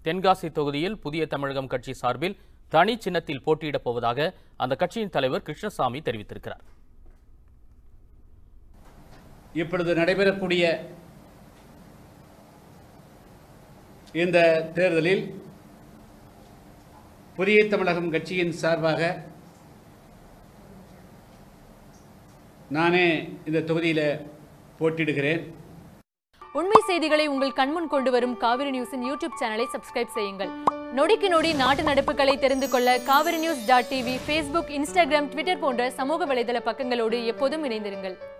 தென்காசி தொகுதியில் புதிய தமிழகம் கட்சி சார்பில் தனி சின்னத்தில் போட்டியிடப் போவதாக அந்த கட்சியின் தலைவர் கிருஷ்ணசாமி தெரிவித்திருக்கிறார் இப்பொழுது நடைபெறக்கூடிய இந்த தேர்தலில் புதிய தமிழகம் கட்சியின் சார்பாக நானே இந்த தொகுதியில் போட்டியிடுகிறேன் உண்மை செய்திகளை உங்கள் கண்முன் கொண்டு வரும் காவிரி நியூஸின் யூடியூப் சேனலை சப்ஸ்கிரைப் செய்யுங்கள் நொடிக்கு நொடி நாட்டு நடப்புகளை தெரிந்து கொள்ள Kaveri news dot TV Facebook Instagram Twitter போன்ற சமூக வலைதள பக்கங்களோடு எப்போதும் இணைந்திருங்கள்